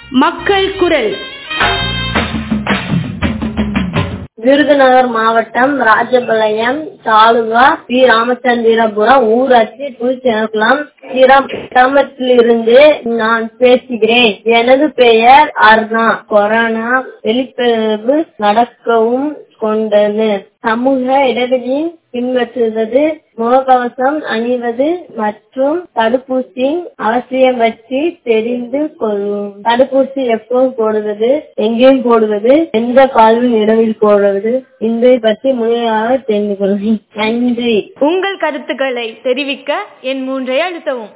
மக்கள் குரல் விருதுநகர் மாவட்டம் ராஜபாளையம் தாலுகா பி ராமச்சந்திரபுரம் ஊராட்சி புதுச்சேர்க்கலாம் கிராமத்திலிருந்து நான் பேசுகிறேன் எனது பெயர் அர்ணா கொரோனா வெளிப்பெறுவு நடக்கவும் கொண்டது சமூக இடைவெளியை பின்பற்றுவது முகக்கவசம் அணிவது மற்றும் தடுப்பூசி அவசியம் பற்றி தெரிந்து கொள்ளும் தடுப்பூசி எப்போது போடுவது எங்கேயும் போடுவது எந்த கால்வின் இடவில் போடுவது இதை பற்றி முறையாக தெரிந்து கொள்ளும் நன்றி உங்கள் கருத்துக்களை தெரிவிக்க என் மூன்றை அழுத்தவும்